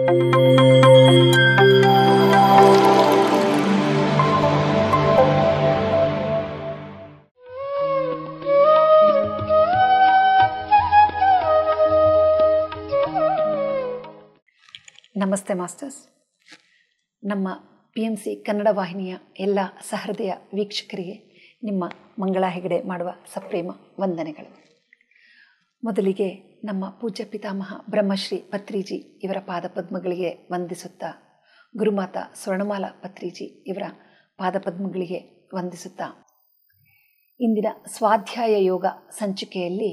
ನಮಸ್ತೆ ಮಾಸ್ಟರ್ಸ್ ನಮ್ಮ P M C Kannada ವಾಹಿನಿಯ ಎಲ್ಲ ಸಹೃದಯ ವೀಕ್ಷಕರಿಗೆ ನಿಮ್ಮ ಮಂಗಳ ಹೆಗಡೆ ಮಾಡುವ ಸಪ್ರೇಮ ವಂದನೆಗಳು ಮೊದಲಿಗೆ ನಮ್ಮ ಪೂಜ್ಯ ಪಿತಾಮಹ ಬ್ರಹ್ಮಶ್ರೀ ಪತ್ರಿಜಿ ಇವರ ಪಾದಪದ್ಮಗಳಿಗೆ ವಂದಿಸುತ್ತಾ ಗುರುಮಾತಾ ಸ್ವರ್ಣಮಾಲಾ ಪತ್ರಿಜಿ ಇವರ ಪಾದಪದ್ಮಗಳಿಗೆ ವಂದಿಸುತ್ತಾ ಇಂದಿನ ಸ್ವಾಧ್ಯಾಯ ಯೋಗ ಸಂಚಿಕೆಯಲ್ಲಿ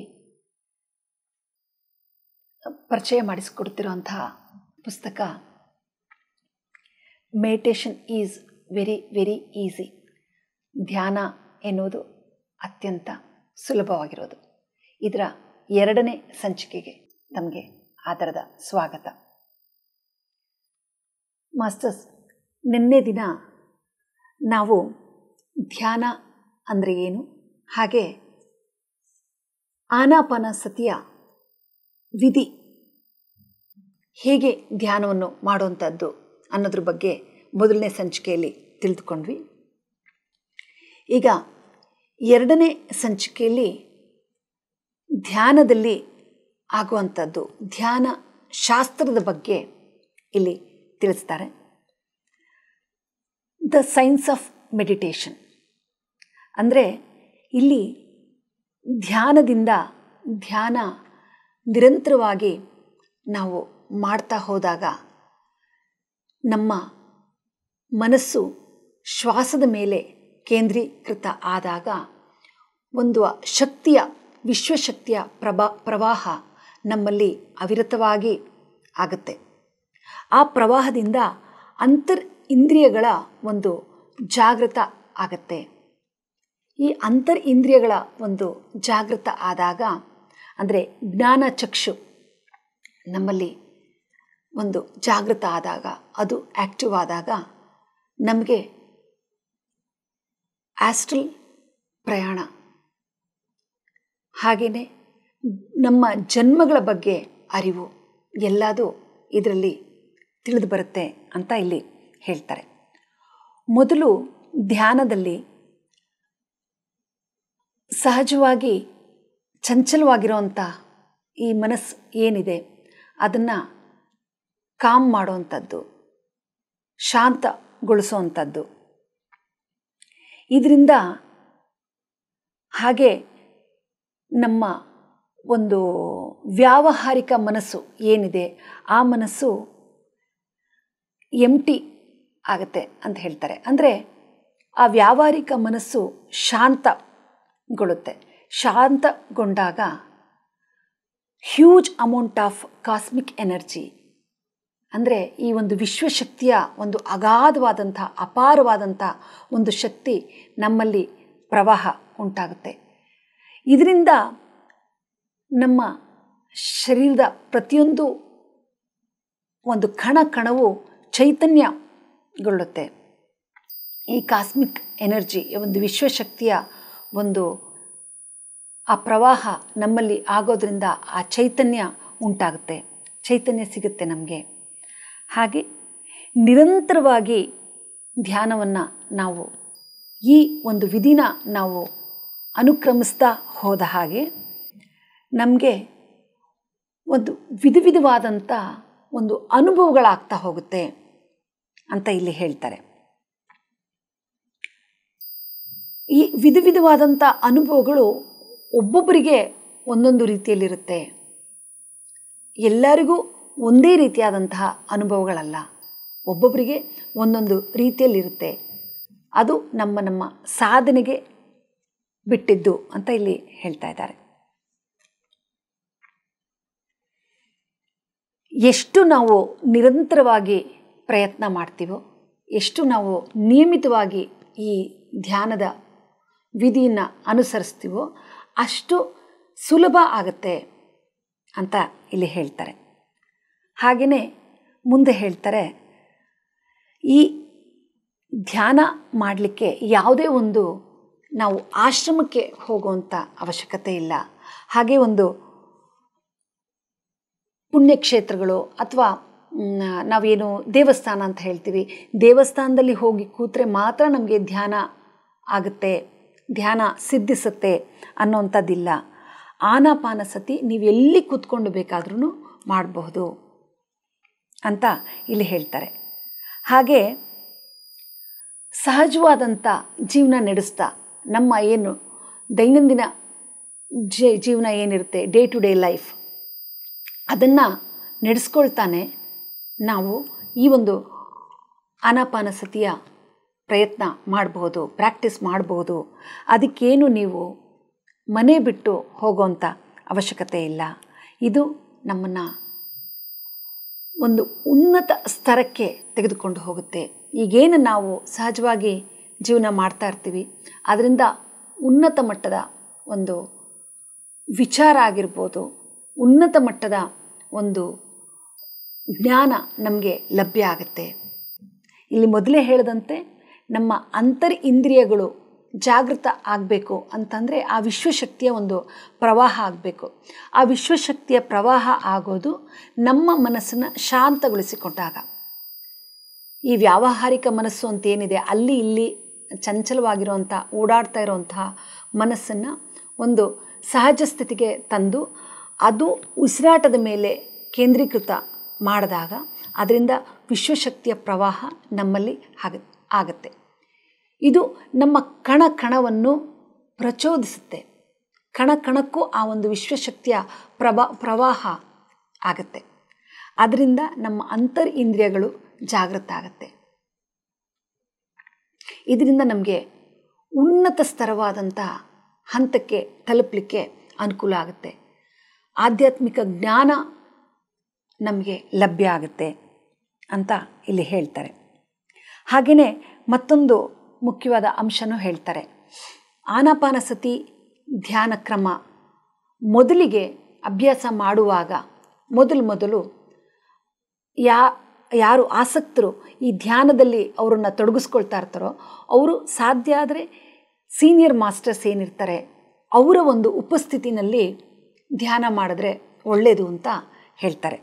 ಪರಿಚಯ ಮಾಡಿಸಿಕೊಡ್ತಿರುವಂತಹ ಪುಸ್ತಕ meditation is very very easy ಧ್ಯಾನ ಎನ್ನುವುದು ಅತ್ಯಂತ ಸುಲಭವಾಗಿರೋದು ಇದರ ಎರಡನೇ ಸಂಚಿಕೆಗೆ ತಮಗೆ ಆಧಾರದ ಸ್ವಾಗತ ಮಾಸ್ಟರ್ಸ್ ನಿನ್ನೆ ದಿನ ನಾವು ಧ್ಯಾನ ಅಂದರೆ ಏನು ಹಾಗೆ ಆನಾಪಾನ ಸತಿಯ ವಿಧಿ ಹೇಗೆ ಧ್ಯಾನವನ್ನು ಮಾಡುವಂಥದ್ದು ಅನ್ನೋದ್ರ ಬಗ್ಗೆ ಮೊದಲನೇ ಸಂಚಿಕೆಯಲ್ಲಿ ತಿಳಿದುಕೊಂಡ್ವಿ ಈಗ ಎರಡನೇ ಸಂಚಿಕೆಯಲ್ಲಿ ಧ್ಯಾನದಲ್ಲಿ ಆಗುವಂಥದ್ದು ಧ್ಯಾನ ಶಾಸ್ತ್ರದ ಬಗ್ಗೆ ಇಲ್ಲಿ ತಿಳಿಸ್ತಾರೆ ದ ಸೈನ್ಸ್ ಆಫ್ ಮೆಡಿಟೇಷನ್ ಅಂದರೆ ಇಲ್ಲಿ ಧ್ಯಾನದಿಂದ ಧ್ಯಾನ ನಿರಂತರವಾಗಿ ನಾವು ಮಾಡ್ತಾ ಹೋದಾಗ ನಮ್ಮ ಮನಸ್ಸು ಶ್ವಾಸದ ಮೇಲೆ ಕೇಂದ್ರೀಕೃತ ಆದಾಗ ಒಂದು ಶಕ್ತಿಯ ವಿಶ್ವಶಕ್ತಿಯ ಪ್ರಭಾ ಪ್ರವಾಹ ನಮ್ಮಲ್ಲಿ ಅವಿರತವಾಗಿ ಆಗುತ್ತೆ ಆ ಪ್ರವಾಹದಿಂದ ಅಂತರ್ ಇಂದ್ರಿಯಗಳ ಒಂದು ಜಾಗೃತ ಆಗತ್ತೆ ಈ ಅಂತರ್ ಇಂದ್ರಿಯಗಳ ಒಂದು ಜಾಗೃತ ಆದಾಗ ಅಂದರೆ ಜ್ಞಾನ ಚಕ್ಷು ನಮ್ಮಲ್ಲಿ ಒಂದು ಜಾಗೃತ ಆದಾಗ ಅದು ಆ್ಯಕ್ಟಿವ್ ಆದಾಗ ನಮಗೆ ಆಸ್ಟ್ರಲ್ ಪ್ರಯಾಣ ಹಾಗೆಯೇ ನಮ್ಮ ಜನ್ಮಗಳ ಬಗ್ಗೆ ಅರಿವು ಎಲ್ಲದೂ ಇದರಲ್ಲಿ ತಿಳಿದು ಬರುತ್ತೆ ಅಂತ ಇಲ್ಲಿ ಹೇಳ್ತಾರೆ ಮೊದಲು ಧ್ಯಾನದಲ್ಲಿ ಸಹಜವಾಗಿ ಚಂಚಲವಾಗಿರೋವಂಥ ಈ ಮನಸ್ಸು ಏನಿದೆ ಅದನ್ನು ಕಾಮ್ ಮಾಡುವಂಥದ್ದು ಶಾಂತಗೊಳಿಸುವಂಥದ್ದು ಇದರಿಂದ ಹಾಗೆ ನಮ್ಮ ಒಂದು ವ್ಯಾವಹಾರಿಕ ಮನಸ್ಸು ಏನಿದೆ ಆ ಮನಸ್ಸು ಎಂಟಿ ಆಗುತ್ತೆ ಅಂತ ಹೇಳ್ತಾರೆ ಅಂದರೆ ಆ ವ್ಯಾವಹಾರಿಕ ಮನಸ್ಸು ಶಾಂತಗೊಳ್ಳುತ್ತೆ ಶಾಂತಗೊಂಡಾಗ huge amount of cosmic energy ಅಂದರೆ ಈ ಒಂದು ವಿಶ್ವಶಕ್ತಿಯ ಒಂದು ಅಗಾಧವಾದಂಥ ಅಪಾರವಾದಂಥ ಒಂದು ಶಕ್ತಿ ನಮ್ಮಲ್ಲಿ ಪ್ರವಾಹ ಉಂಟಾಗುತ್ತೆ ಇದರಿಂದ ನಮ್ಮ ಶರೀರದ ಪ್ರತಿಯೊಂದು ಒಂದು ಕಣ ಕಣವು ಚೈತನ್ಯಗೊಳ್ಳುತ್ತೆ ಈ ಕಾಸ್ಮಿಕ್ ಎನರ್ಜಿ ಒಂದು ವಿಶ್ವಶಕ್ತಿಯ ಒಂದು ಆ ಪ್ರವಾಹ ನಮ್ಮಲ್ಲಿ ಆಗೋದ್ರಿಂದ ಆ ಚೈತನ್ಯ ಉಂಟಾಗುತ್ತೆ ಚೈತನ್ಯ ಸಿಗುತ್ತೆ ನಮಗೆ ಹಾಗೆ ನಿರಂತರವಾಗಿ ಧ್ಯಾನವನ್ನು ನಾವು ಈ ಒಂದು ವಿಧಿನ ನಾವು ಅನುಕ್ರಮಿಸ್ತಾ ಹೋದ ಹಾಗೆ ನಮಗೆ ಒಂದು ವಿಧ ವಿಧವಾದಂಥ ಒಂದು ಅನುಭವಗಳಾಗ್ತಾ ಹೋಗುತ್ತೆ ಅಂತ ಇಲ್ಲಿ ಹೇಳ್ತಾರೆ ಈ ವಿಧ ವಿಧವಾದಂಥ ಅನುಭವಗಳು ಒಬ್ಬೊಬ್ಬರಿಗೆ ಒಂದೊಂದು ರೀತಿಯಲ್ಲಿರುತ್ತೆ ಎಲ್ಲರಿಗೂ ಒಂದೇ ರೀತಿಯಾದಂತಹ ಅನುಭವಗಳಲ್ಲ ಒಬ್ಬೊಬ್ಬರಿಗೆ ಒಂದೊಂದು ರೀತಿಯಲ್ಲಿರುತ್ತೆ ಅದು ನಮ್ಮ ನಮ್ಮ ಸಾಧನೆಗೆ ಬಿಟ್ಟಿದ್ದು ಅಂತ ಇಲ್ಲಿ ಹೇಳ್ತಾ ಇದ್ದಾರೆ ಎಷ್ಟು ನಾವು ನಿರಂತರವಾಗಿ ಪ್ರಯತ್ನ ಮಾಡ್ತೀವೋ ಎಷ್ಟು ನಾವು ನಿಯಮಿತವಾಗಿ ಈ ಧ್ಯಾನದ ವಿಧಿಯನ್ನು ಅನುಸರಿಸ್ತೀವೋ ಅಷ್ಟು ಸುಲಭ ಆಗುತ್ತೆ ಅಂತ ಇಲ್ಲಿ ಹೇಳ್ತಾರೆ ಹಾಗೆಯೇ ಮುಂದೆ ಹೇಳ್ತಾರೆ ಈ ಧ್ಯಾನ ಮಾಡಲಿಕ್ಕೆ ಯಾವುದೇ ಒಂದು ನಾವು ಆಶ್ರಮಕ್ಕೆ ಹೋಗುವಂಥ ಅವಶ್ಯಕತೆ ಇಲ್ಲ ಹಾಗೆ ಒಂದು ಪುಣ್ಯಕ್ಷೇತ್ರಗಳು ಅಥವಾ ಮ್, ನಾವೇನು ದೇವಸ್ಥಾನ ಅಂತ ಹೇಳ್ತೀವಿ ದೇವಸ್ಥಾನದಲ್ಲಿ ಹೋಗಿ ಕೂತ್ರೆ ಮಾತ್ರ ನಮಗೆ ಧ್ಯಾನ ಆಗುತ್ತೆ ಧ್ಯಾನ ಸಿದ್ಧಿಸುತ್ತೆ ಅನ್ನೋಂಥದ್ದಿಲ್ಲ ಆನಾಪಾನಸತಿ ನೀವು ಎಲ್ಲಿ ಕೂತ್ಕೊಂಡು ಬೇಕಾದ್ರೂ ಮಾಡಬಹುದು ಅಂತ ಇಲ್ಲಿ ಹೇಳ್ತಾರೆ ಹಾಗೆ ಸಹಜವಾದಂಥ ಜೀವನ ನಡೆಸ್ತಾ ನಮ್ಮ ಏನು ದೈನಂದಿನ ಜೀ ಜೀವನ ಏನಿರುತ್ತೆ ಡೇ ಟು ಡೇ ಲೈಫ್ ಅದನ್ನು ನಡೆಸ್ಕೊಳ್ತಾನೆ ನಾವು ಈ ಒಂದು ಆನಾಪಾನಸತಿಯ ಪ್ರಯತ್ನ ಮಾಡಬಹುದು ಪ್ರಾಕ್ಟೀಸ್ ಮಾಡಬಹುದು ಅದಕ್ಕೇನು ನೀವು ಮನೆ ಬಿಟ್ಟು ಹೋಗೋಂಥ ಅವಶ್ಯಕತೆ ಇಲ್ಲ ಇದು ನಮ್ಮನ್ನು ಒಂದು ಉನ್ನತ ಸ್ತರಕ್ಕೆ ತೆಗೆದುಕೊಂಡು ಹೋಗುತ್ತೆ ಈಗೇನು ನಾವು ಸಹಜವಾಗಿ ಜೀವನ ಮಾಡ್ತಾ ಇರ್ತೀವಿ ಅದರಿಂದ ಉನ್ನತ ಮಟ್ಟದ ಒಂದು ವಿಚಾರ ಆಗಿರ್ಬೋದು ಉನ್ನತ ಮಟ್ಟದ ಒಂದು ಜ್ಞಾನ ನಮಗೆ ಲಭ್ಯ ಆಗುತ್ತೆ ಇಲ್ಲಿ ಮೊದಲೇ ಹೇಳಿದಂತೆ ನಮ್ಮ ಅಂತರ್ ಇಂದ್ರಿಯಗಳು ಜಾಗೃತ ಆಗಬೇಕು ಅಂತಂದರೆ ಆ ವಿಶ್ವಶಕ್ತಿಯ ಒಂದು ಪ್ರವಾಹ ಆಗಬೇಕು ಆ ವಿಶ್ವಶಕ್ತಿಯ ಪ್ರವಾಹ ಆಗೋದು ನಮ್ಮ ಮನಸ್ಸನ್ನು ಶಾಂತಗೊಳಿಸಿಕೊಂಡಾಗ ಈ ವ್ಯಾವಹಾರಿಕ ಮನಸ್ಸು ಅಂತ ಏನಿದೆ ಅಲ್ಲಿ ಇಲ್ಲಿ ಚಂಚಲವಾಗಿರುವಂಥ ಓಡಾಡ್ತಾ ಇರುವಂತಹ ಮನಸ್ಸನ್ನು ಒಂದು ಸಹಜ ಸ್ಥಿತಿಗೆ ತಂದು ಅದು ಉಸಿರಾಟದ ಮೇಲೆ ಕೇಂದ್ರೀಕೃತ ಮಾಡಿದಾಗ ಅದರಿಂದ ವಿಶ್ವಶಕ್ತಿಯ ಪ್ರವಾಹ ನಮ್ಮಲ್ಲಿ ಆಗ ಆಗತ್ತೆ ಇದು ನಮ್ಮ ಕಣ ಕಣವನ್ನು ಪ್ರಚೋದಿಸುತ್ತೆ ಕಣ ಕಣಕ್ಕೂ ಆ ಒಂದು ವಿಶ್ವಶಕ್ತಿಯ ಪ್ರಭಾ ಪ್ರವಾಹ ಆಗತ್ತೆ ಅದರಿಂದ ನಮ್ಮ ಅಂತರ್ ಇಂದ್ರಿಯಗಳು ಜಾಗೃತ ಆಗತ್ತೆ ಇದರಿಂದ ನಮಗೆ ಉನ್ನತ ಸ್ತರವಾದಂತಹ ಹಂತಕ್ಕೆ ತಲುಪಲಿಕ್ಕೆ ಅನುಕೂಲ ಆಗುತ್ತೆ ಆಧ್ಯಾತ್ಮಿಕ ಜ್ಞಾನ ನಮಗೆ ಲಭ್ಯ ಆಗುತ್ತೆ ಅಂತ ಇಲ್ಲಿ ಹೇಳ್ತಾರೆ ಹಾಗೆಯೇ ಮತ್ತೊಂದು ಮುಖ್ಯವಾದ ಅಂಶನೂ ಹೇಳ್ತಾರೆ ಆನಾಪಾನಸತಿ ಧ್ಯಾನ ಕ್ರಮ ಮೊದಲಿಗೆ ಅಭ್ಯಾಸ ಮಾಡುವಾಗ ಮೊದಲು ಮೊದಲು ಯಾ ಯಾರು ಆಸಕ್ತರು ಈ ಧ್ಯಾನದಲ್ಲಿ ಅವರನ್ನು ತೊಡಗಿಸ್ಕೊಳ್ತಾ ಇರ್ತಾರೋ ಅವರು ಸಾಧ್ಯ ಆದರೆ ಸೀನಿಯರ್ ಮಾಸ್ಟರ್ಸ್ ಏನಿರ್ತಾರೆ ಅವರ ಒಂದು ಉಪಸ್ಥಿತಿನಲ್ಲಿ ಧ್ಯಾನ ಮಾಡಿದ್ರೆ ಒಳ್ಳೆಯದು ಅಂತ ಹೇಳ್ತಾರೆ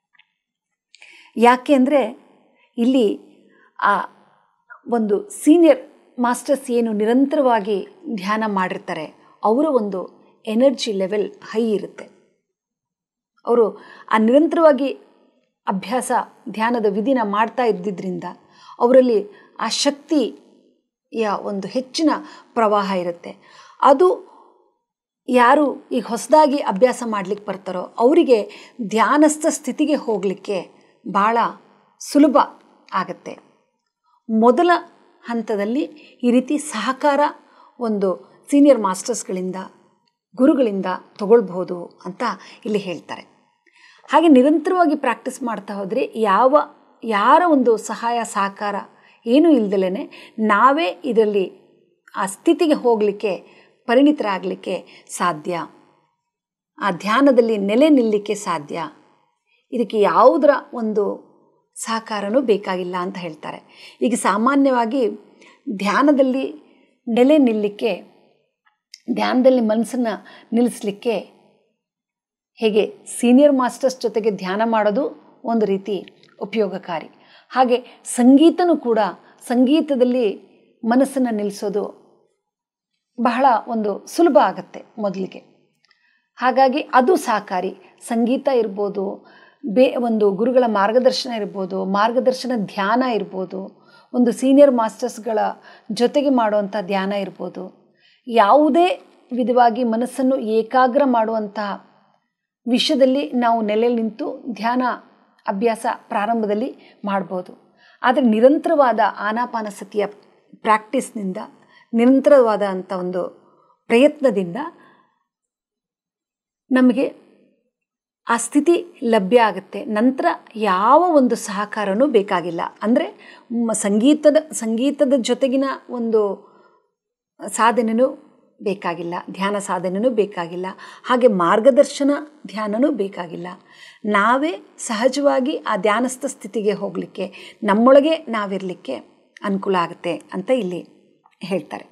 ಯಾಕೆ ಅಂದರೆ ಇಲ್ಲಿ ಆ ಒಂದು ಸೀನಿಯರ್ ಮಾಸ್ಟರ್ಸ್ ಏನು ನಿರಂತರವಾಗಿ ಧ್ಯಾನ ಮಾಡಿರ್ತಾರೆ ಅವರ ಒಂದು ಎನರ್ಜಿ ಲೆವೆಲ್ ಹೈ ಇರುತ್ತೆ ಅವರು ಆ ನಿರಂತರವಾಗಿ ಅಭ್ಯಾಸ ಧ್ಯಾನದ ವಿಧಿನ ಮಾಡ್ತಾ ಇದ್ದಿದ್ದರಿಂದ ಅವರಲ್ಲಿ ಆ ಶಕ್ತಿಯ ಒಂದು ಹೆಚ್ಚಿನ ಪ್ರವಾಹ ಇರುತ್ತೆ ಅದು ಯಾರು ಈಗ ಹೊಸದಾಗಿ ಅಭ್ಯಾಸ ಮಾಡಲಿಕ್ಕೆ ಬರ್ತಾರೋ ಅವರಿಗೆ ಧ್ಯಾನಸ್ಥ ಸ್ಥಿತಿಗೆ ಹೋಗಲಿಕ್ಕೆ ಭಾಳ ಸುಲಭ ಆಗತ್ತೆ ಮೊದಲ ಹಂತದಲ್ಲಿ ಈ ರೀತಿ ಸಹಕಾರ ಒಂದು ಸೀನಿಯರ್ ಮಾಸ್ಟರ್ಸ್ಗಳಿಂದ ಗುರುಗಳಿಂದ ತಗೊಳ್ಬಹುದು ಅಂತ ಇಲ್ಲಿ ಹೇಳ್ತಾರೆ ಹಾಗೆ ನಿರಂತರವಾಗಿ ಪ್ರಾಕ್ಟೀಸ್ ಮಾಡ್ತಾ ಹೋದರೆ ಯಾವ ಯಾರ ಒಂದು ಸಹಾಯ ಸಹಕಾರ ಏನೂ ಇಲ್ದಲೇ ನಾವೇ ಇದರಲ್ಲಿ ಆ ಸ್ಥಿತಿಗೆ ಹೋಗಲಿಕ್ಕೆ ಪರಿಣಿತರಾಗಲಿಕ್ಕೆ ಸಾಧ್ಯ ಆ ಧ್ಯಾನದಲ್ಲಿ ನೆಲೆ ನಿಲ್ಲಲಿಕ್ಕೆ ಸಾಧ್ಯ ಇದಕ್ಕೆ ಯಾವುದರ ಒಂದು ಸಹಕಾರನೂ ಬೇಕಾಗಿಲ್ಲ ಅಂತ ಹೇಳ್ತಾರೆ ಈಗ ಸಾಮಾನ್ಯವಾಗಿ ಧ್ಯಾನದಲ್ಲಿ ನೆಲೆ ನಿಲ್ಲಲಿಕ್ಕೆ ಧ್ಯಾನದಲ್ಲಿ ಮನಸ್ಸನ್ನು ನಿಲ್ಲಿಸಲಿಕ್ಕೆ ಹೇಗೆ ಸೀನಿಯರ್ ಮಾಸ್ಟರ್ಸ್ ಜೊತೆಗೆ ಧ್ಯಾನ ಮಾಡೋದು ಒಂದು ರೀತಿ ಉಪಯೋಗಕಾರಿ ಹಾಗೆ ಸಂಗೀತನೂ ಕೂಡ ಸಂಗೀತದಲ್ಲಿ ಮನಸ್ಸನ್ನು ನಿಲ್ಲಿಸೋದು ಬಹಳ ಒಂದು ಸುಲಭ ಆಗತ್ತೆ ಮೊದಲಿಗೆ ಹಾಗಾಗಿ ಅದು ಸಹಕಾರಿ ಸಂಗೀತ ಇರ್ಬೋದು ಬೇ ಒಂದು ಗುರುಗಳ ಮಾರ್ಗದರ್ಶನ ಇರ್ಬೋದು ಮಾರ್ಗದರ್ಶನ ಧ್ಯಾನ ಇರ್ಬೋದು ಒಂದು ಸೀನಿಯರ್ ಮಾಸ್ಟರ್ಸ್ಗಳ ಜೊತೆಗೆ ಮಾಡುವಂಥ ಧ್ಯಾನ ಇರ್ಬೋದು ಯಾವುದೇ ವಿಧವಾಗಿ ಮನಸ್ಸನ್ನು ಏಕಾಗ್ರ ಮಾಡುವಂತಹ ವಿಷಯದಲ್ಲಿ ನಾವು ನೆಲೆ ನಿಂತು ಧ್ಯಾನ ಅಭ್ಯಾಸ ಪ್ರಾರಂಭದಲ್ಲಿ ಮಾಡ್ಬೋದು ಆದರೆ ನಿರಂತರವಾದ ಆನಾಪಾನಸತಿಯ ಪ್ರಾಕ್ಟೀಸ್ನಿಂದ ನಿರಂತರವಾದ ಅಂಥ ಒಂದು ಪ್ರಯತ್ನದಿಂದ ನಮಗೆ ಆ ಸ್ಥಿತಿ ಲಭ್ಯ ಆಗುತ್ತೆ ನಂತರ ಯಾವ ಒಂದು ಸಹಕಾರನೂ ಬೇಕಾಗಿಲ್ಲ ಅಂದರೆ ಸಂಗೀತದ ಸಂಗೀತದ ಜೊತೆಗಿನ ಒಂದು ಸಾಧನೆಯೂ ಬೇಕಾಗಿಲ್ಲ ಧ್ಯಾನ ಸಾಧನೆಯೂ ಬೇಕಾಗಿಲ್ಲ ಹಾಗೆ ಮಾರ್ಗದರ್ಶನ ಧ್ಯಾನನೂ ಬೇಕಾಗಿಲ್ಲ ನಾವೇ ಸಹಜವಾಗಿ ಆ ಧ್ಯಾನಸ್ಥ ಸ್ಥಿತಿಗೆ ಹೋಗಲಿಕ್ಕೆ ನಮ್ಮೊಳಗೆ ನಾವಿರಲಿಕ್ಕೆ ಅನುಕೂಲ ಆಗುತ್ತೆ ಅಂತ ಇಲ್ಲಿ ಹೇಳ್ತಾರೆ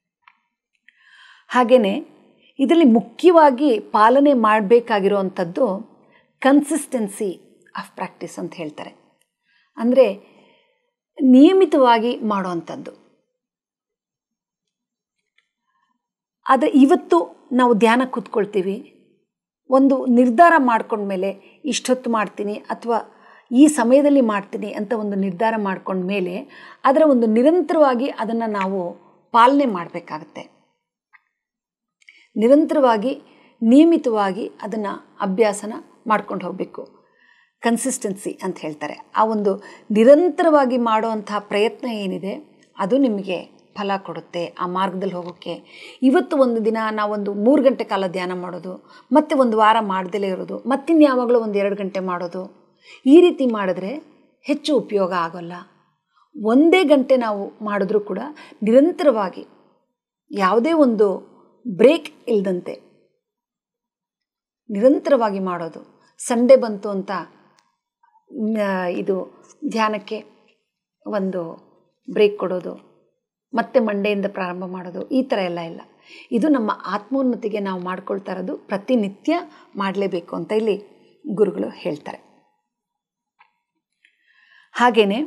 ಹಾಗೆಯೇ ಇದರಲ್ಲಿ ಮುಖ್ಯವಾಗಿ ಪಾಲನೆ ಮಾಡಬೇಕಾಗಿರುವಂಥದ್ದು ಕನ್ಸಿಸ್ಟೆನ್ಸಿ ಆಫ್ ಪ್ರಾಕ್ಟೀಸ್ ಅಂತ ಹೇಳ್ತಾರೆ ಅಂದರೆ ನಿಯಮಿತವಾಗಿ ಮಾಡುವಂಥದ್ದು ಆದರೆ ಇವತ್ತು ನಾವು ಧ್ಯಾನ ಕೂತ್ಕೊಳ್ತೀವಿ ಒಂದು ನಿರ್ಧಾರ ಮಾಡ್ಕೊಂಡ್ಮೇಲೆ ಇಷ್ಟೊತ್ತು ಮಾಡ್ತೀನಿ ಅಥವಾ ಈ ಸಮಯದಲ್ಲಿ ಮಾಡ್ತೀನಿ ಅಂತ ಒಂದು ನಿರ್ಧಾರ ಮಾಡ್ಕೊಂಡ್ಮೇಲೆ ಅದರ ಒಂದು ನಿರಂತರವಾಗಿ ಅದನ್ನು ನಾವು ಪಾಲನೆ ಮಾಡಬೇಕಾಗತ್ತೆ ನಿರಂತರವಾಗಿ ನಿಯಮಿತವಾಗಿ ಅದನ್ನು ಅಭ್ಯಾಸನ ಮಾಡ್ಕೊಂಡು ಹೋಗಬೇಕು ಕನ್ಸಿಸ್ಟೆನ್ಸಿ ಅಂತ ಹೇಳ್ತಾರೆ ಆ ಒಂದು ನಿರಂತರವಾಗಿ ಮಾಡುವಂತಹ ಪ್ರಯತ್ನ ಏನಿದೆ ಅದು ನಿಮಗೆ ಫಲ ಕೊಡುತ್ತೆ ಆ ಮಾರ್ಗದಲ್ಲಿ ಹೋಗೋಕ್ಕೆ ಇವತ್ತು ಒಂದು ದಿನ ನಾವೊಂದು ಮೂರು ಗಂಟೆ ಕಾಲ ಧ್ಯಾನ ಮಾಡೋದು ಮತ್ತೆ ಒಂದು ವಾರ ಮಾಡ್ದಲೇ ಇರೋದು ಮತ್ತಿನ್ಯಾವಾಗಲೂ ಒಂದು ಎರಡು ಗಂಟೆ ಮಾಡೋದು ಈ ರೀತಿ ಮಾಡಿದ್ರೆ ಹೆಚ್ಚು ಉಪಯೋಗ ಆಗೋಲ್ಲ ಒಂದೇ ಗಂಟೆ ನಾವು ಮಾಡಿದ್ರೂ ಕೂಡ ನಿರಂತರವಾಗಿ ಯಾವುದೇ ಒಂದು ಬ್ರೇಕ್ ಇಲ್ಲದಂತೆ ನಿರಂತರವಾಗಿ ಮಾಡೋದು ಸಂಡೇ ಬಂತು ಅಂತ ಇದು ಧ್ಯಾನಕ್ಕೆ ಒಂದು ಬ್ರೇಕ್ ಕೊಡೋದು ಮತ್ತೆ ಮಂಡೆಯಿಂದ ಪ್ರಾರಂಭ ಮಾಡೋದು ಈ ಥರ ಎಲ್ಲ ಇಲ್ಲ ಇದು ನಮ್ಮ ಆತ್ಮೋನ್ನತಿಗೆ ನಾವು ಮಾಡ್ಕೊಳ್ತಾ ಇರೋದು ಪ್ರತಿನಿತ್ಯ ಮಾಡಲೇಬೇಕು ಅಂತ ಇಲ್ಲಿ ಗುರುಗಳು ಹೇಳ್ತಾರೆ ಹಾಗೆಯೇ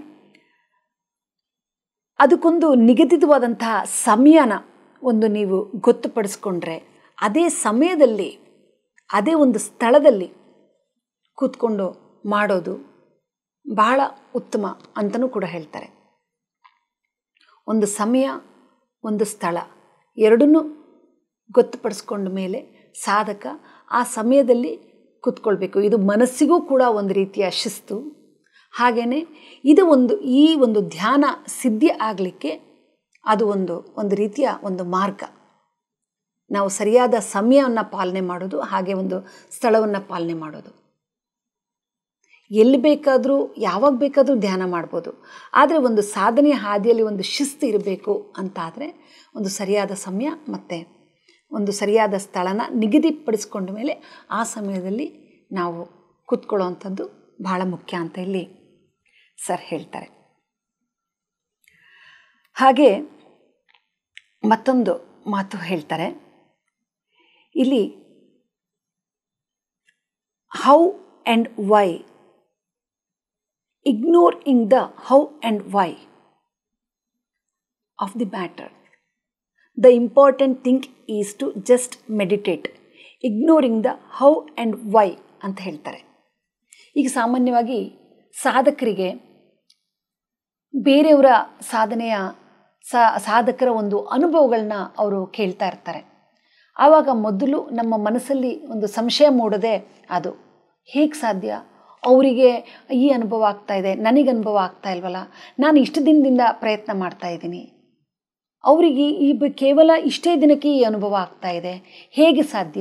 ಅದಕ್ಕೊಂದು ನಿಗದಿತವಾದಂತಹ ಸಮಯನ ಒಂದು ನೀವು ಗೊತ್ತುಪಡಿಸ್ಕೊಂಡ್ರೆ ಅದೇ ಸಮಯದಲ್ಲಿ ಅದೇ ಒಂದು ಸ್ಥಳದಲ್ಲಿ ಕೂತ್ಕೊಂಡು ಮಾಡೋದು ಬಹಳ ಉತ್ತಮ ಅಂತಲೂ ಕೂಡ ಹೇಳ್ತಾರೆ ಒಂದು ಸಮಯ ಒಂದು ಸ್ಥಳ ಎರಡನ್ನೂ ಗೊತ್ತುಪಡಿಸ್ಕೊಂಡ ಮೇಲೆ ಸಾಧಕ ಆ ಸಮಯದಲ್ಲಿ ಕೂತ್ಕೊಳ್ಬೇಕು ಇದು ಮನಸ್ಸಿಗೂ ಕೂಡ ಒಂದು ರೀತಿಯ ಶಿಸ್ತು ಹಾಗೆಯೇ ಇದು ಒಂದು ಈ ಒಂದು ಧ್ಯಾನ ಸಿದ್ಧಿ ಆಗಲಿಕ್ಕೆ ಅದು ಒಂದು ಒಂದು ರೀತಿಯ ಒಂದು ಮಾರ್ಗ ನಾವು ಸರಿಯಾದ ಸಮಯವನ್ನು ಪಾಲನೆ ಮಾಡೋದು ಹಾಗೆ ಒಂದು ಸ್ಥಳವನ್ನು ಪಾಲನೆ ಮಾಡೋದು ಎಲ್ಲಿ ಬೇಕಾದರೂ ಯಾವಾಗ ಬೇಕಾದರೂ ಧ್ಯಾನ ಮಾಡ್ಬೋದು ಆದರೆ ಒಂದು ಸಾಧನೆಯ ಹಾದಿಯಲ್ಲಿ ಒಂದು ಶಿಸ್ತು ಇರಬೇಕು ಅಂತಾದರೆ ಒಂದು ಸರಿಯಾದ ಸಮಯ ಮತ್ತು ಒಂದು ಸರಿಯಾದ ಸ್ಥಳನ ನಿಗದಿಪಡಿಸ್ಕೊಂಡ ಮೇಲೆ ಆ ಸಮಯದಲ್ಲಿ ನಾವು ಕೂತ್ಕೊಳ್ಳೋವಂಥದ್ದು ಬಹಳ ಮುಖ್ಯ ಅಂತ ಇಲ್ಲಿ ಸರ್ ಹೇಳ್ತಾರೆ ಹಾಗೆ ಮತ್ತೊಂದು ಮಾತು ಹೇಳ್ತಾರೆ ಇಲ್ಲಿ how and why ignoring the how and why of the matter. The important thing is to just meditate, ignoring the how and why ಅಂತ ಹೇಳ್ತಾರೆ ಈಗ ಸಾಮಾನ್ಯವಾಗಿ ಸಾಧಕರಿಗೆ ಬೇರೆಯವರ ಸಾಧನೆಯ ಸಾಧಕರ ಒಂದು ಅನುಭವಗಳನ್ನ ಅವರು ಕೇಳ್ತಾ ಇರ್ತಾರೆ ಆವಾಗ ಮೊದಲು ನಮ್ಮ ಮನಸ್ಸಲ್ಲಿ ಒಂದು ಸಂಶಯ ಮೂಡದೆ ಅದು ಹೇಗೆ ಸಾಧ್ಯ ಅವರಿಗೆ ಈ ಅನುಭವ ಆಗ್ತಾ ಇದೆ ನನಗೆ ಅನುಭವ ಆಗ್ತಾ ಇಲ್ವಲ್ಲ ನಾನು ಇಷ್ಟು ದಿನದಿಂದ ಪ್ರಯತ್ನ ಮಾಡ್ತಾ ಇದ್ದೀನಿ ಅವರಿಗೆ ಈ ಕೇವಲ ಇಷ್ಟೇ ದಿನಕ್ಕೆ ಈ ಅನುಭವ ಆಗ್ತಾ ಇದೆ ಹೇಗೆ ಸಾಧ್ಯ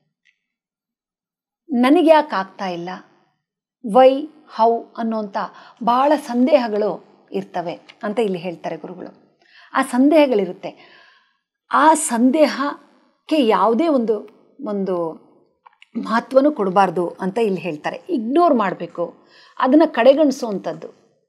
ನನಗೆ ಯಾಕೆ ಆಗ್ತಾ ಇಲ್ಲ ವೈ ಹೌ ಅನ್ನೋಂಥ ಭಾಳ ಸಂದೇಹಗಳು ಇರ್ತವೆ ಅಂತ ಇಲ್ಲಿ ಹೇಳ್ತಾರೆ ಗುರುಗಳು ಆ ಸಂದೇಹಗಳಿರುತ್ತೆ ಆ ಸಂದೇಹಕ್ಕೆ ಯಾವುದೇ ಒಂದು ಒಂದು ಮಹತ್ವನೂ ಕೊಡಬಾರ್ದು ಅಂತ ಇಲ್ಲಿ ಹೇಳ್ತಾರೆ ಇಗ್ನೋರ್ ಮಾಡಬೇಕು ಅದನ್ನು ಕಡೆಗಣಿಸುವಂಥದ್ದು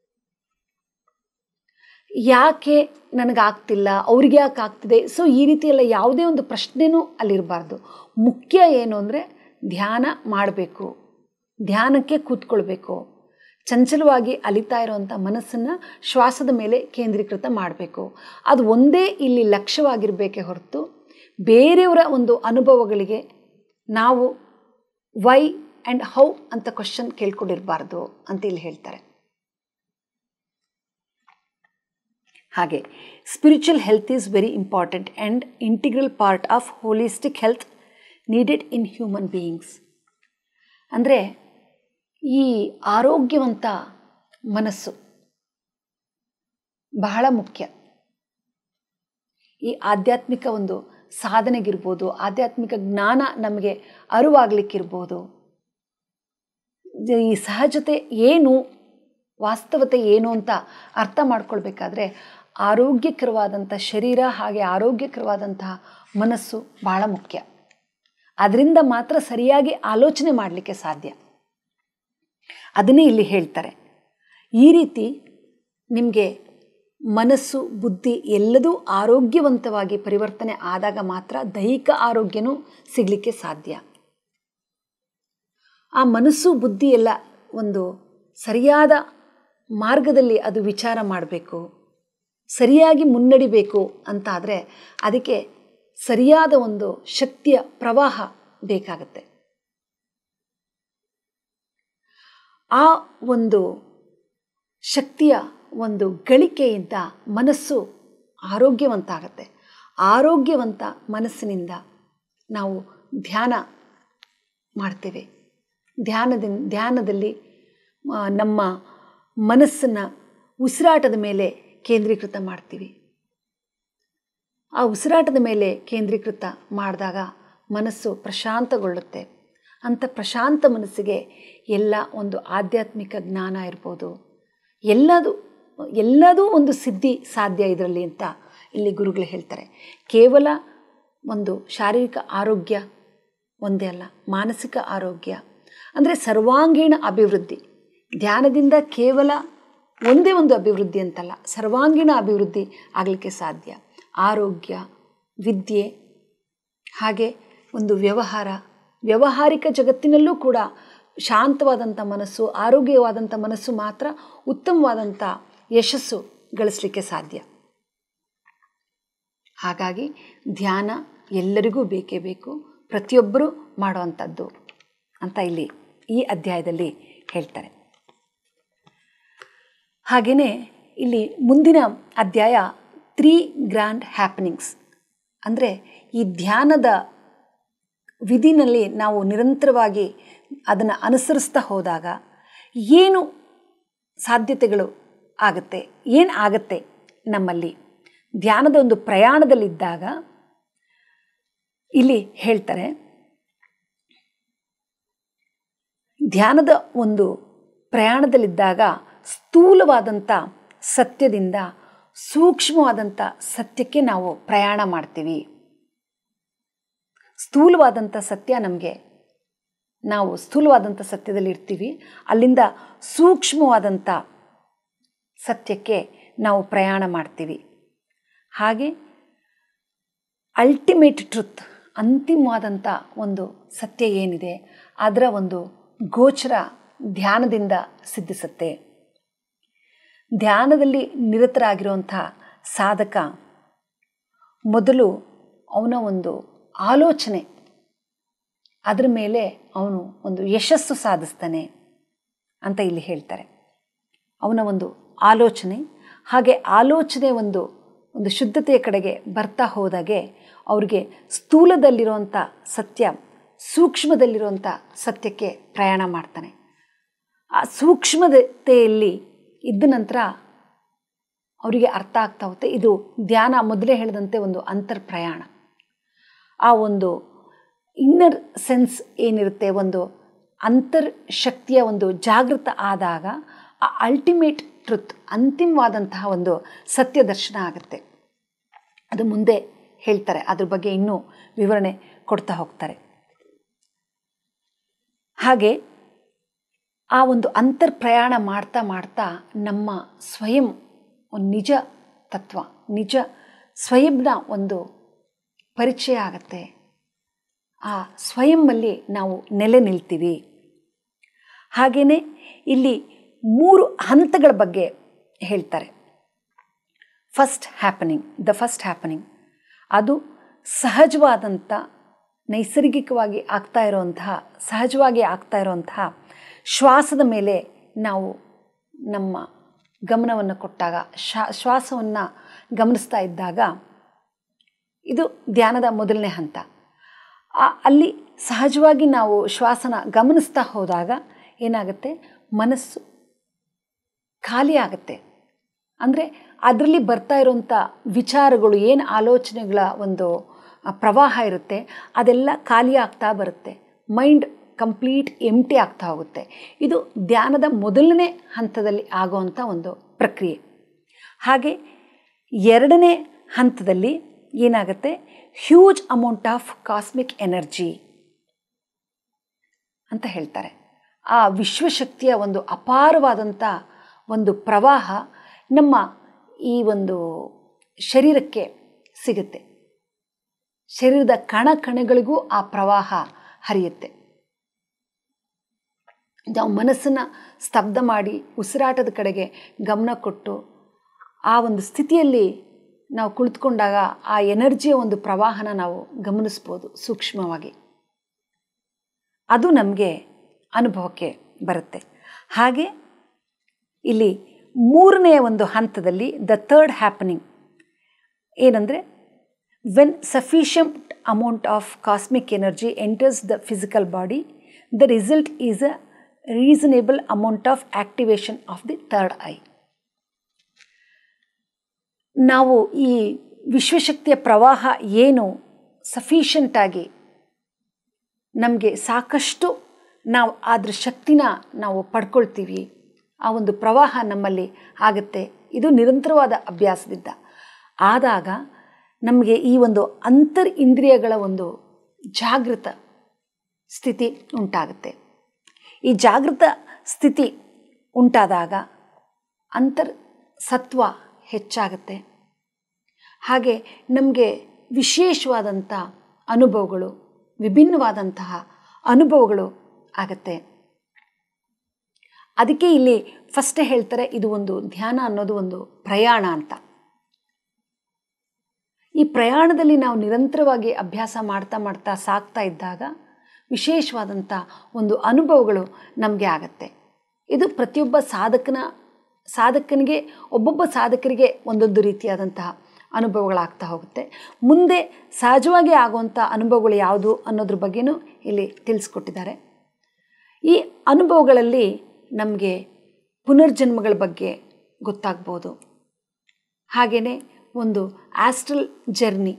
ಯಾಕೆ ನನಗಾಗ್ತಿಲ್ಲ ಅವ್ರಿಗೆ ಯಾಕೆ ಆಗ್ತಿದೆ ಸೊ ಈ ರೀತಿ ಎಲ್ಲ ಯಾವುದೇ ಒಂದು ಪ್ರಶ್ನೆನೂ ಅಲ್ಲಿರಬಾರ್ದು ಮುಖ್ಯ ಏನು ಅಂದರೆ ಧ್ಯಾನ ಮಾಡಬೇಕು ಧ್ಯಾನಕ್ಕೆ ಕೂತ್ಕೊಳ್ಬೇಕು ಚಂಚಲವಾಗಿ ಅಲಿತಾ ಇರುವಂಥ ಮನಸ್ಸನ್ನು ಶ್ವಾಸದ ಮೇಲೆ ಕೇಂದ್ರೀಕೃತ ಮಾಡಬೇಕು ಅದು ಒಂದೇ ಇಲ್ಲಿ ಲಕ್ಷ್ಯವಾಗಿರಬೇಕೇ ಹೊರತು ಬೇರೆಯವರ ಒಂದು ಅನುಭವಗಳಿಗೆ ನಾವು ವೈ ಆ್ಯಂಡ್ ಹೌ ಅಂತ ಕ್ವಶನ್ ಕೇಳ್ಕೊಂಡಿರಬಾರ್ದು ಅಂತ ಇಲ್ಲಿ ಹೇಳ್ತಾರೆ ಹಾಗೆ spiritual health is very important and integral part of holistic health needed in human beings ಅಂದರೆ ಈ ಆರೋಗ್ಯವಂತ ಮನಸ್ಸು ಬಹಳ ಮುಖ್ಯ ಈ ಆಧ್ಯಾತ್ಮಿಕ ಒಂದು ಸಾಧನೆಗಿರ್ಬೋದು ಆಧ್ಯಾತ್ಮಿಕ ಜ್ಞಾನ ನಮಗೆ ಅರಿವಾಗಲಿಕ್ಕಿರ್ಬೋದು ಈ ಸಹಜತೆ ಏನು ವಾಸ್ತವತೆ ಏನು ಅಂತ ಅರ್ಥ ಮಾಡ್ಕೊಳ್ಬೇಕಾದ್ರೆ ಆರೋಗ್ಯಕರವಾದಂಥ ಶರೀರ ಹಾಗೆ ಆರೋಗ್ಯಕರವಾದಂತಹ ಮನಸ್ಸು ಬಹಳ ಮುಖ್ಯ ಅದರಿಂದ ಮಾತ್ರ ಸರಿಯಾಗಿ ಆಲೋಚನೆ ಮಾಡಲಿಕ್ಕೆ ಸಾಧ್ಯ ಅದನ್ನೇ ಇಲ್ಲಿ ಹೇಳ್ತಾರೆ ಈ ರೀತಿ ನಿಮಗೆ ಮನಸ್ಸು ಬುದ್ಧಿ ಎಲ್ಲದೂ ಆರೋಗ್ಯವಂತವಾಗಿ ಪರಿವರ್ತನೆ ಆದಾಗ ಮಾತ್ರ ದೈಹಿಕ ಆರೋಗ್ಯನೂ ಸಿಗಲಿಕ್ಕೆ ಸಾಧ್ಯ ಆ ಮನಸ್ಸು ಬುದ್ಧಿ ಎಲ್ಲ ಒಂದು ಸರಿಯಾದ ಮಾರ್ಗದಲ್ಲಿ ಅದು ವಿಚಾರ ಮಾಡಬೇಕು ಸರಿಯಾಗಿ ಮುನ್ನಡಿಬೇಕು ಅಂತಾದರೆ ಅದಕ್ಕೆ ಸರಿಯಾದ ಒಂದು ಶಕ್ತಿಯ ಪ್ರವಾಹ ಬೇಕಾಗತ್ತೆ ಆ ಒಂದು ಶಕ್ತಿಯ ಒಂದು ಗಳಿಕೆಯಿಂದ ಮನಸ್ಸು ಆರೋಗ್ಯವಂತ ಆಗುತ್ತೆ ಆರೋಗ್ಯವಂತ ಮನಸ್ಸಿನಿಂದ ನಾವು ಧ್ಯಾನ ಮಾಡ್ತೇವೆ ಧ್ಯಾನದಿಂದ ಧ್ಯಾನದಲ್ಲಿ ನಮ್ಮ ಮನಸ್ಸನ್ನು ಉಸಿರಾಟದ ಮೇಲೆ ಕೇಂದ್ರೀಕೃತ ಮಾಡ್ತೀವಿ ಆ ಉಸಿರಾಟದ ಮೇಲೆ ಕೇಂದ್ರೀಕೃತ ಮಾಡಿದಾಗ ಮನಸ್ಸು ಪ್ರಶಾಂತಗೊಳ್ಳುತ್ತೆ ಅಂಥ ಪ್ರಶಾಂತ ಮನಸ್ಸಿಗೆ ಎಲ್ಲ ಒಂದು ಆಧ್ಯಾತ್ಮಿಕ ಜ್ಞಾನ ಇರ್ಬೋದು ಎಲ್ಲದು ಎಲ್ಲದೂ ಒಂದು ಸಿದ್ಧಿ ಸಾಧ್ಯ ಇದರಲ್ಲಿ ಅಂತ ಇಲ್ಲಿ ಗುರುಗಳು ಹೇಳ್ತಾರೆ ಕೇವಲ ಒಂದು ಶಾರೀರಿಕ ಆರೋಗ್ಯ ಒಂದೇ ಅಲ್ಲ ಮಾನಸಿಕ ಆರೋಗ್ಯ ಅಂದರೆ ಸರ್ವಾಂಗೀಣ ಅಭಿವೃದ್ಧಿ ಧ್ಯಾನದಿಂದ ಕೇವಲ ಒಂದೇ ಒಂದು ಅಭಿವೃದ್ಧಿ ಅಂತಲ್ಲ ಸರ್ವಾಂಗೀಣ ಅಭಿವೃದ್ಧಿ ಆಗಲಿಕ್ಕೆ ಸಾಧ್ಯ ಆರೋಗ್ಯ ವಿದ್ಯೆ ಹಾಗೆ ಒಂದು ವ್ಯವಹಾರ ವ್ಯಾವಹಾರಿಕ ಜಗತ್ತಿನಲ್ಲೂ ಕೂಡ ಶಾಂತವಾದಂಥ ಮನಸ್ಸು ಆರೋಗ್ಯವಾದಂಥ ಮನಸ್ಸು ಮಾತ್ರ ಉತ್ತಮವಾದಂಥ ಯಶಸ್ಸು ಗಳಿಸಲಿಕ್ಕೆ ಸಾಧ್ಯ ಹಾಗಾಗಿ ಧ್ಯಾನ ಎಲ್ಲರಿಗೂ ಬೇಕೇ ಬೇಕು ಪ್ರತಿಯೊಬ್ಬರೂ ಮಾಡುವಂಥದ್ದು ಅಂತ ಇಲ್ಲಿ ಈ ಅಧ್ಯಾಯದಲ್ಲಿ ಹೇಳ್ತಾರೆ ಹಾಗೆಯೇ ಇಲ್ಲಿ ಮುಂದಿನ ಅಧ್ಯಾಯ ತ್ರೀ ಗ್ರ್ಯಾಂಡ್ ಹ್ಯಾಪನಿಂಗ್ಸ್ ಅಂದರೆ ಈ ಧ್ಯಾನದ ವಿಧಿನಲ್ಲಿ ನಾವು ನಿರಂತರವಾಗಿ ಅದನ್ನು ಅನುಸರಿಸ್ತಾ ಹೋದಾಗ ಏನು ಸಾಧ್ಯತೆಗಳು ಆಗುತ್ತೆ ಏನು ಆಗತ್ತೆ ನಮ್ಮಲ್ಲಿ ಧ್ಯಾನದ ಒಂದು ಪ್ರಯಾಣದಲ್ಲಿದ್ದಾಗ ಇಲ್ಲಿ ಹೇಳ್ತಾರೆ ಧ್ಯಾನದ ಒಂದು ಪ್ರಯಾಣದಲ್ಲಿದ್ದಾಗ ಸ್ಥೂಲವಾದಂಥ ಸತ್ಯದಿಂದ ಸೂಕ್ಷ್ಮವಾದಂಥ ಸತ್ಯಕ್ಕೆ ನಾವು ಪ್ರಯಾಣ ಮಾಡ್ತೀವಿ ಸ್ಥೂಲವಾದಂಥ ಸತ್ಯ ನಮಗೆ ನಾವು ಸ್ಥೂಲವಾದಂಥ ಸತ್ಯದಲ್ಲಿ ಇರ್ತೀವಿ ಅಲ್ಲಿಂದ ಸೂಕ್ಷ್ಮವಾದಂಥ ಸತ್ಯಕ್ಕೆ ನಾವು ಪ್ರಯಾಣ ಮಾಡ್ತೀವಿ ಹಾಗೆ ಅಲ್ಟಿಮೇಟ್ ಟ್ರುತ್ ಅಂತಿಮವಾದಂಥ ಒಂದು ಸತ್ಯ ಏನಿದೆ ಅದರ ಒಂದು ಗೋಚರ ಧ್ಯಾನದಿಂದ ಸಿದ್ಧಿಸುತ್ತೆ ಧ್ಯಾನದಲ್ಲಿ ನಿರತರಾಗಿರುವಂಥ ಸಾಧಕ ಮೊದಲು ಅವನ ಒಂದು ಆಲೋಚನೆ ಅದರ ಮೇಲೆ ಅವನು ಒಂದು ಯಶಸ್ಸು ಸಾಧಿಸ್ತಾನೆ ಅಂತ ಇಲ್ಲಿ ಹೇಳ್ತಾರೆ ಅವನ ಒಂದು ಆಲೋಚನೆ ಹಾಗೆ ಆಲೋಚನೆ ಒಂದು ಒಂದು ಶುದ್ಧತೆಯ ಕಡೆಗೆ ಬರ್ತಾ ಹೋದಾಗೆ ಅವ್ರಿಗೆ ಸ್ಥೂಲದಲ್ಲಿರುವಂಥ ಸತ್ಯ ಸೂಕ್ಷ್ಮದಲ್ಲಿರುವಂಥ ಸತ್ಯಕ್ಕೆ ಪ್ರಯಾಣ ಮಾಡ್ತಾನೆ ಆ ಸೂಕ್ಷ್ಮತೆಯಲ್ಲಿ ಇದ್ದ ನಂತರ ಅವರಿಗೆ ಅರ್ಥ ಆಗ್ತಾ ಹೋಗುತ್ತೆ ಇದು ಧ್ಯಾನ ಮೊದಲೇ ಹೇಳಿದಂತೆ ಒಂದು ಅಂತರ್ ಪ್ರಯಾಣ ಆ ಒಂದು ಇನ್ನರ್ ಸೆನ್ಸ್ ಏನಿರುತ್ತೆ ಒಂದು ಅಂತರ್ ಶಕ್ತಿಯ ಒಂದು ಜಾಗೃತ ಆದಾಗ ಆ ಅಲ್ಟಿಮೇಟ್ ಟ್ರುತ್ ಅಂತಿಮವಾದಂತಹ ಒಂದು ಸತ್ಯ ದರ್ಶನ ಆಗುತ್ತೆ ಅದು ಮುಂದೆ ಹೇಳ್ತಾರೆ ಅದ್ರ ಬಗ್ಗೆ ಇನ್ನೂ ವಿವರಣೆ ಕೊಡ್ತಾ ಹೋಗ್ತಾರೆ ಹಾಗೆ ಆ ಒಂದು ಅಂತರ್ ಪ್ರಯಾಣ ಮಾಡ್ತಾ ಮಾಡ್ತಾ ನಮ್ಮ ಸ್ವಯಂ ಒಂದು ನಿಜ ತತ್ವ ನಿಜ ಸ್ವಯಂನ ಒಂದು ಪರಿಚಯ ಆಗತ್ತೆ ಆ ಸ್ವಯಂನಲ್ಲಿ ನಾವು ನೆಲೆ ನಿಲ್ತೀವಿ ಹಾಗೆಯೇ ಇಲ್ಲಿ ಮೂರು ಹಂತಗಳ ಬಗ್ಗೆ ಹೇಳ್ತಾರೆ first happening the first happening ಅದು ಸಹಜವಾದಂಥ ನೈಸರ್ಗಿಕವಾಗಿ ಆಗ್ತಾ ಇರುವಂತಹ ಸಹಜವಾಗಿ ಆಗ್ತಾ ಇರುವಂತಹ ಶ್ವಾಸದ ಮೇಲೆ ನಾವು ನಮ್ಮ ಗಮನವನ್ನು ಕೊಟ್ಟಾಗ ಶಾ ಶ್ವಾಸವನ್ನು ಗಮನಿಸ್ತಾ ಇದ್ದಾಗ ಇದು ಧ್ಯಾನದ ಮೊದಲನೇ ಹಂತ ಅಲ್ಲಿ ಸಹಜವಾಗಿ ನಾವು ಶ್ವಾಸನ ಗಮನಿಸ್ತಾ ಹೋದಾಗ ಏನಾಗುತ್ತೆ ಮನಸ್ಸು ಖಾಲಿ ಆಗುತ್ತೆ ಅಂದರೆ ಅದರಲ್ಲಿ ಬರ್ತಾ ಇರುವಂಥ ವಿಚಾರಗಳು ಏನು ಆಲೋಚನೆಗಳ ಒಂದು ಪ್ರವಾಹ ಇರುತ್ತೆ ಅದೆಲ್ಲ ಖಾಲಿ ಆಗ್ತಾ ಬರುತ್ತೆ ಮೈಂಡ್ ಕಂಪ್ಲೀಟ್ ಎಂಟಿ ಆಗ್ತಾ ಹೋಗುತ್ತೆ ಇದು ಧ್ಯಾನದ ಮೊದಲನೇ ಹಂತದಲ್ಲಿ ಆಗುವಂಥ ಒಂದು ಪ್ರಕ್ರಿಯೆ ಹಾಗೆ ಎರಡನೇ ಹಂತದಲ್ಲಿ ಏನಾಗುತ್ತೆ huge amount of cosmic energy ಅಂತ ಹೇಳ್ತಾರೆ ಆ ವಿಶ್ವಶಕ್ತಿಯ ಒಂದು ಅಪಾರವಾದಂಥ ಒಂದು ಪ್ರವಾಹ ನಮ್ಮ ಈ ಒಂದು ಶರೀರಕ್ಕೆ ಸಿಗುತ್ತೆ ಶರೀರದ ಕಣ ಕಣಗಳಿಗೂ ಆ ಪ್ರವಾಹ ಹರಿಯುತ್ತೆ ನಾವು ಮನಸ್ಸನ್ನು ಸ್ತಬ್ಧ ಮಾಡಿ ಉಸಿರಾಟದ ಕಡೆಗೆ ಗಮನ ಕೊಟ್ಟು ಆ ಒಂದು ಸ್ಥಿತಿಯಲ್ಲಿ ನಾವು ಕುಳಿತುಕೊಂಡಾಗ ಆ ಎನರ್ಜಿಯ ಒಂದು ಪ್ರವಾಹನ ನಾವು ಗಮನಿಸ್ಬೋದು ಸೂಕ್ಷ್ಮವಾಗಿ ಅದು ನಮಗೆ ಅನುಭವಕ್ಕೆ ಬರುತ್ತೆ ಹಾಗೆ ಇಲ್ಲಿ ಮೂರನೆಯ ಒಂದು ಹಂತದಲ್ಲಿ ದ ಥರ್ಡ್ ಹ್ಯಾಪನಿಂಗ್ ಏನಂದರೆ when sufficient amount of cosmic energy enters the physical body the result is a reasonable amount of activation of the third eye ನಾವು ಈ ವಿಶ್ವಶಕ್ತಿಯ ಪ್ರವಾಹ ಏನು ಸಫಿಷಿಯಂಟಾಗಿ ನಮಗೆ ಸಾಕಷ್ಟು ನಾವು ಅದ್ರ ಶಕ್ತಿನ ನಾವು ಪಡ್ಕೊಳ್ತೀವಿ ಆ ಒಂದು ಪ್ರವಾಹ ನಮ್ಮಲ್ಲಿ ಆಗುತ್ತೆ ಇದು ನಿರಂತರವಾದ ಅಭ್ಯಾಸದಿಂದ ಆದಾಗ ನಮಗೆ ಈ ಒಂದು ಅಂತರ್ ಇಂದ್ರಿಯಗಳ ಒಂದು ಜಾಗೃತ ಸ್ಥಿತಿ ಉಂಟಾಗುತ್ತೆ ಈ ಜಾಗೃತ ಸ್ಥಿತಿ ಉಂಟಾದಾಗ ಅಂತರ್ ಸತ್ವ ಹೆಚ್ಚಾಗುತ್ತೆ ಹಾಗೆ ನಮಗೆ ವಿಶೇಷವಾದಂಥ ಅನುಭವಗಳು ವಿಭಿನ್ನವಾದಂತಹ ಅನುಭವಗಳು ಆಗತ್ತೆ ಅದಕ್ಕೆ ಇಲ್ಲಿ ಫಸ್ಟೇ ಹೇಳ್ತಾರೆ ಇದು ಒಂದು ಧ್ಯಾನ ಅನ್ನೋದು ಒಂದು ಪ್ರಯಾಣ ಅಂತ ಈ ಪ್ರಯಾಣದಲ್ಲಿ ನಾವು ನಿರಂತರವಾಗಿ ಅಭ್ಯಾಸ ಮಾಡ್ತಾ ಮಾಡ್ತಾ ಸಾಕ್ತಾ ಇದ್ದಾಗ ವಿಶೇಷವಾದಂಥ ಒಂದು ಅನುಭವಗಳು ನಮಗೆ ಆಗತ್ತೆ ಇದು ಪ್ರತಿಯೊಬ್ಬ ಸಾಧಕನ ಸಾಧಕನಿಗೆ ಒಬ್ಬೊಬ್ಬ ಸಾಧಕರಿಗೆ ಒಂದೊಂದು ರೀತಿಯಾದಂತಹ ಅನುಭವಗಳಾಗ್ತಾ ಹೋಗುತ್ತೆ ಮುಂದೆ ಸಹಜವಾಗಿ ಆಗುವಂಥ ಅನುಭವಗಳು ಯಾವುದು ಅನ್ನೋದ್ರ ಬಗ್ಗೆನೂ ಇಲ್ಲಿ ತಿಳಿಸ್ಕೊಟ್ಟಿದ್ದಾರೆ ಈ ಅನುಭವಗಳಲ್ಲಿ ನಮಗೆ ಪುನರ್ಜನ್ಮಗಳ ಬಗ್ಗೆ ಗೊತ್ತಾಗ್ಬೋದು ಹಾಗೆಯೇ ಒಂದು ಆಸ್ಟ್ರಲ್ ಜರ್ನಿ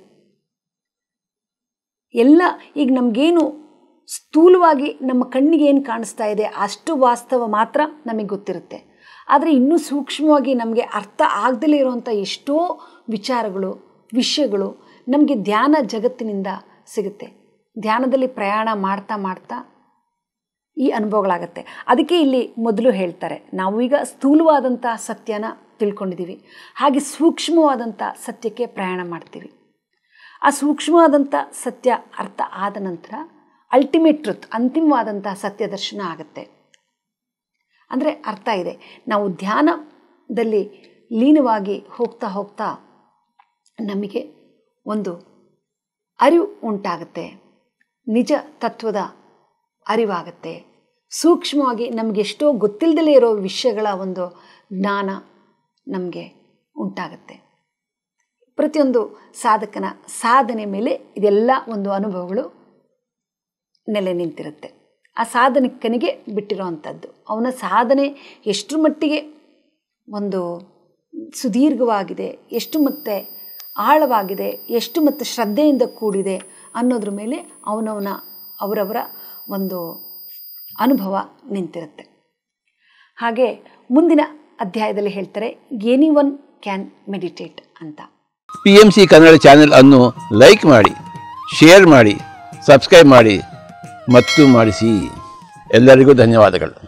ಎಲ್ಲ ಈಗ ನಮಗೇನು ಸ್ಥೂಲವಾಗಿ ನಮ್ಮ ಕಣ್ಣಿಗೆ ಏನು ಕಾಣಿಸ್ತಾ ಇದೆ ಅಷ್ಟು ವಾಸ್ತವ ಮಾತ್ರ ನಮಗೆ ಗೊತ್ತಿರುತ್ತೆ ಆದರೆ ಇನ್ನೂ ಸೂಕ್ಷ್ಮವಾಗಿ ನಮಗೆ ಅರ್ಥ ಆಗದಲೇ ಇರುವಂಥ ಎಷ್ಟೋ ವಿಚಾರಗಳು ವಿಷಯಗಳು ನಮಗೆ ಧ್ಯಾನ ಜಗತ್ತಿನಿಂದ ಸಿಗುತ್ತೆ ಧ್ಯಾನದಲ್ಲಿ ಪ್ರಯಾಣ ಮಾಡ್ತಾ ಮಾಡ್ತಾ ಈ ಅನುಭವಗಳಾಗತ್ತೆ ಅದಕ್ಕೆ ಇಲ್ಲಿ ಮೊದಲು ಹೇಳ್ತಾರೆ ನಾವು ಈಗ ಸ್ಥೂಲವಾದಂಥ ಸತ್ಯನ ತಿಳ್ಕೊಂಡಿದ್ದೀವಿ ಹಾಗೆ ಸೂಕ್ಷ್ಮವಾದಂಥ ಸತ್ಯಕ್ಕೆ ಪ್ರಯಾಣ ಮಾಡ್ತೀವಿ ಆ ಸೂಕ್ಷ್ಮವಾದಂಥ ಸತ್ಯ ಅರ್ಥ ಆದ ನಂತರ ಅಲ್ಟಿಮೇಟ್ ಟ್ರುತ್ ಅಂತಿಮವಾದಂಥ ಸತ್ಯ ದರ್ಶನ ಆಗುತ್ತೆ ಅಂದರೆ ಅರ್ಥ ಇದೆ ನಾವು ಧ್ಯಾನದಲ್ಲಿ ಲೀನವಾಗಿ ಹೋಗ್ತಾ ಹೋಗ್ತಾ ನಮಗೆ ಒಂದು ಅರಿವು ಉಂಟಾಗುತ್ತೆ ನಿಜ ತತ್ವದ ಅರಿವಾಗತ್ತೆ ಸೂಕ್ಷ್ಮವಾಗಿ ನಮಗೆಷ್ಟೋ ಗೊತ್ತಿಲ್ಲದಲೇ ಇರೋ ವಿಷಯಗಳ ಒಂದು ಜ್ಞಾನ ನಮಗೆ ಉಂಟಾಗತ್ತೆ ಪ್ರತಿಯೊಂದು ಸಾಧಕನ ಸಾಧನೆ ಮೇಲೆ ಇದೆಲ್ಲ ಒಂದು ಅನುಭವಗಳು ನೆಲೆ ನಿಂತಿರುತ್ತೆ ಆ ಸಾಧನಿಕನಿಗೆ ಬಿಟ್ಟಿರೋವಂಥದ್ದು ಅವನ ಸಾಧನೆ ಎಷ್ಟರ ಮಟ್ಟಿಗೆ ಒಂದು ಸುದೀರ್ಘವಾಗಿದೆ ಎಷ್ಟು ಮತ್ತೆ ಆಳವಾಗಿದೆ ಎಷ್ಟು ಮತ್ತು ಶ್ರದ್ಧೆಯಿಂದ ಕೂಡಿದೆ ಅನ್ನೋದ್ರ ಮೇಲೆ ಅವನವನ ಅವರವರ ಒಂದು ಅನುಭವ ನಿಂತಿರುತ್ತೆ ಹಾಗೆ ಮುಂದಿನ ಅಧ್ಯಾಯದಲ್ಲಿ ಹೇಳ್ತಾರೆ ಎನಿ ಒನ್ ಕ್ಯಾನ್ ಮೆಡಿಟೇಟ್ ಅಂತ P M C Kannada channel ಅನ್ನು ಲೈಕ್ ಮಾಡಿ ಶೇರ್ ಮಾಡಿ ಸಬ್ಸ್ಕ್ರೈಬ್ ಮಾಡಿ ಮತ್ತು ಮಾಡಿಸಿ ಎಲ್ಲರಿಗೂ ಧನ್ಯವಾದಗಳು